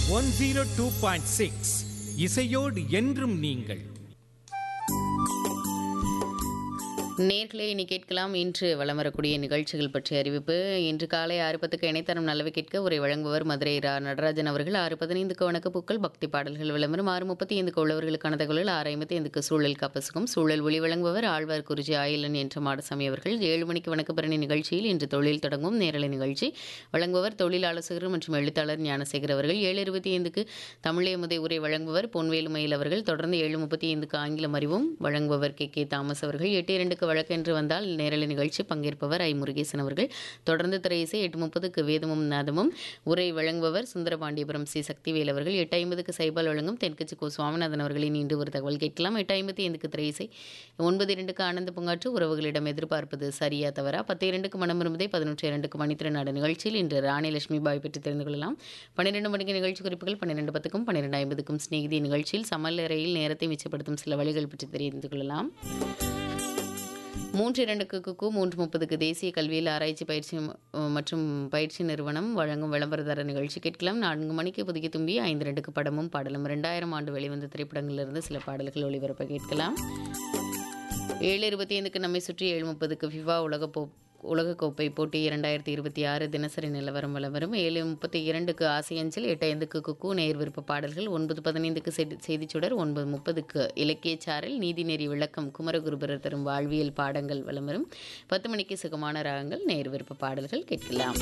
one zero two point six இசையோடு என்றும் நீங்கள் நேர்களே இனி கேட்கலாம் இன்று வலம் வரக்கூடிய நிகழ்ச்சிகள் பற்றிய அறிவிப்பு இன்று காலை ஆறு பத்துக்கு இணைத்தரம் நல்லவை கேட்க உரை வழங்குபவர் மதுரை ரா நடராஜன் அவர்கள் ஆறு பதினைந்துக்கு வணக்க பூக்கள் பக்தி பாடல்கள் விளம்பரம் ஆறு முப்பத்தி ஐந்துக்கு உள்ளவர்களுக்கான தகவல்கள் ஆறு ஐம்பத்தி ஐந்துக்கு சூழல் காப்பசுக்கும் சூழல் ஒளி வழங்குபவர் ஆழ்வார் குறிச்சி ஆயிலன் என்ற மாடசாமி அவர்கள் ஏழு மணிக்கு வணக்கப்பரணி நிகழ்ச்சியில் இன்று தொழில் தொடங்கும் நேரலை நிகழ்ச்சி வழங்குபவர் தொழில் ஆலோசகர் மற்றும் எழுத்தாளர் ஞானசேகர் அவர்கள் ஏழு இருபத்தி ஐந்துக்கு தமிழே முதை உரை வழங்குபவர் பொன்வேலு மயில் அவர்கள் தொடர்ந்து ஏழு முப்பத்தி ஐந்துக்கு ஆங்கிலம் அறிவும் வழங்குபவர் கே கே தாமஸ் அவர்கள் எட்டு இரண்டுக்கு வழக்கென்று வந்தால் நேரலை நிகழ்ச்சி பங்கேற்பவர் ஐ முருகேசன் அவர்கள் தொடர்ந்து திரை இசை எட்டு முப்பதுக்கு வேதமும் நாதமும் உரை வழங்குபவர் சுந்தரபாண்டியபுரம் சி சக்திவேல் அவர்கள் எட்டு ஐம்பதுக்கு சைபால் வழங்கும் தென்கட்சி கோ சுவாமிநாதன் அவர்களின் இன்று ஒரு தகவல் கேட்கலாம் எட்டு ஐம்பத்தி ஐந்துக்கு திரை இசை ஒன்பது இரண்டுக்கு ஆனந்த பூங்காற்று உறவுகளிடம் எதிர்பார்ப்பது சரியா தவறா பத்து இரண்டுக்கு மனம் விரும்புதே பதினொன்று இரண்டுக்கு மணித்திறனாடு நிகழ்ச்சியில் இன்று ராணி லட்சுமி பாய் பற்றி தெரிந்து கொள்ளலாம் பன்னிரெண்டு மணிக்கு நிகழ்ச்சி குறிப்புகள் பன்னிரெண்டு பத்துக்கும் பன்னிரெண்டு ஐம்பதுக்கும் ஸ்நேகிதி நிகழ்ச்சியில் சமையலறையில் நேரத்தை மிச்சப்படுத்தும் சில வழிகள் பற்றி தெரிந்து கொள்ளலாம் மூன்று இரண்டுக்கு குக்கு மூன்று முப்பதுக்கு தேசிய கல்வியில் ஆராய்ச்சி பயிற்சி ம- மற்றும் பயிற்சி நிறுவனம் வழங்கும் விளம்பரதார நிகழ்ச்சி கேட்கலாம் நான்கு மணிக்கு புதுக்கி தும்பி ஐந்து ரெண்டுக்கு படமும் பாடலும் ரெண்டாயிரம் ஆண்டு வெளிவந்த திரைப்படங்களிலிருந்து சில பாடல்கள் ஒளிபரப்ப கேட்கலாம் ஏழு இருபத்தி ஐந்துக்கு நம்மை சுற்றி ஏழு முப்பதுக்கு ஃபிஃபா உலக போ உலகக்கோப்பை போட்டி இரண்டாயிரத்தி இருபத்தி ஆறு தினசரி நிலவரம் விளம்பரம் ஏழு முப்பத்தி இரண்டுக்கு ஆசியஞ்சில் எட்டு ஐந்துக்கு குக்கு நேர் விருப்ப பாடல்கள் ஒன்பது பதினைந்துக்கு செய்தி செய்திச்சுடர் ஒன்பது முப்பதுக்கு இலக்கியச்சாரல் நீதிநெறி விளக்கம் குமரகுருபரர் தரும் வாழ்வியல் பாடங்கள் விளம்பரம் பத்து மணிக்கு சுகமான ராகங்கள் நேர் விருப்ப பாடல்கள் கேட்கலாம்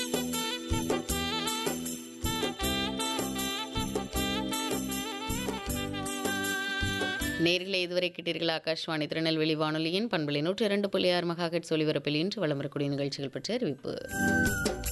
நேரில் இதுவரை கேட்டீர்கள் ஆகாஷ்வாணி திருநெல்வேலி வானொலியின் பண்பலை நூற்றி இரண்டு புள்ளி ஆறு மகாஹெட்ஸ் ஒலிபரப்பில் இன்று வலம் வரக்கூடிய நிகழ்ச்சிகள் பற்றிய அறிவிப்பு